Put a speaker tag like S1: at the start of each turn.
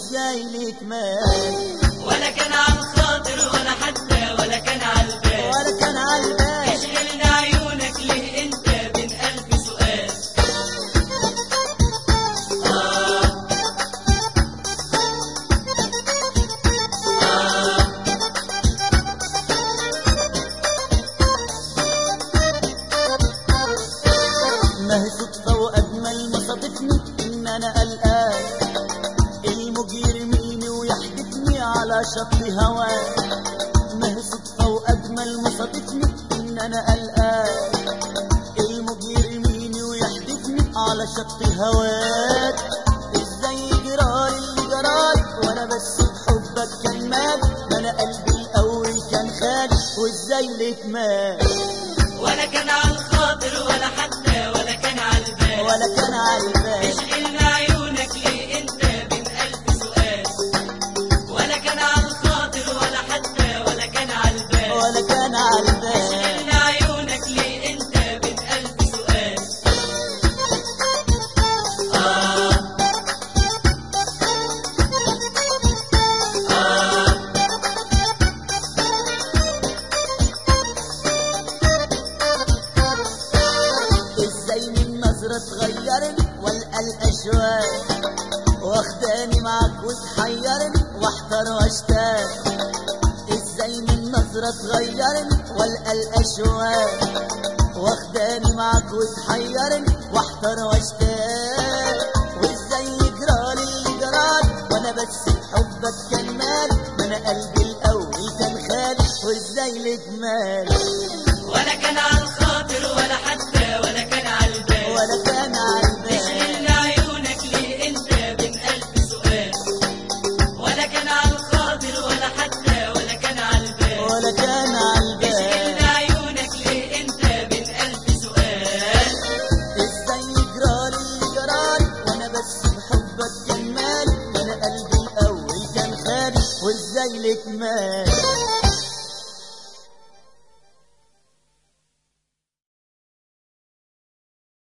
S1: وازاي ليك مال
S2: ولا كان على الخاطر ولا حتى ولا كان على البال
S1: ولا كان عالبال
S2: يشغلنا عيونك ليه انت بين ألف سؤال آه آه
S1: ما هي صدفة وأجمل ما صادفني إن أنا قلقان الموج يرميني ويحدفني على شط هواه ما هي صدفة وأجمل ما صادفني إن أنا قلقان الموج يرميني ويحدفني على شط هواك إزاي جرالي اللي جرالي وأنا بس بحبك كان مال ما أنا قلبي الأول كان خالي وإزاي ليك مال
S2: ولا كان على الخاطر ولا حتى ولا كان على البال
S1: ولا كان عالبال
S2: يشغلنا عيونك ليه انت بين ألف سؤال ولا كان على الخاطر ولا حتى ولا كان على البال
S1: ولا كان عالبال
S2: يشغلنا عيونك ليه انت بين ألف سؤال آه آه
S1: ازاي من نظرة تغيرني والقى الاشواق واخداني معاك وتحيرني واحتار واشتاق ازاي من نظرة تغيرني والقى الاشواق واخداني معاك وتحيرني واحتار واشتاق وازاي يجرالي اللي جرالي وانا بس بحبك كان مالي ما انا قلبي الاول كان خالي وازاي لك مالي
S2: ولا كان على الخاطر ولا حتى ولا كان على البال
S1: ولا كان عالبال
S2: يشغلنا عيونك ليه انت بين ألف سؤال ولا كان على الخاطر ولا حتى ولا كان على البال
S1: ولا كان عالبال
S2: يشغلنا عيونك ليه انت بين ألف سؤال
S1: ازاي يجرالي اللي جرالي وانا بس بحبك كان مالي انا قلبي الاول كان خالي وازاي لك مال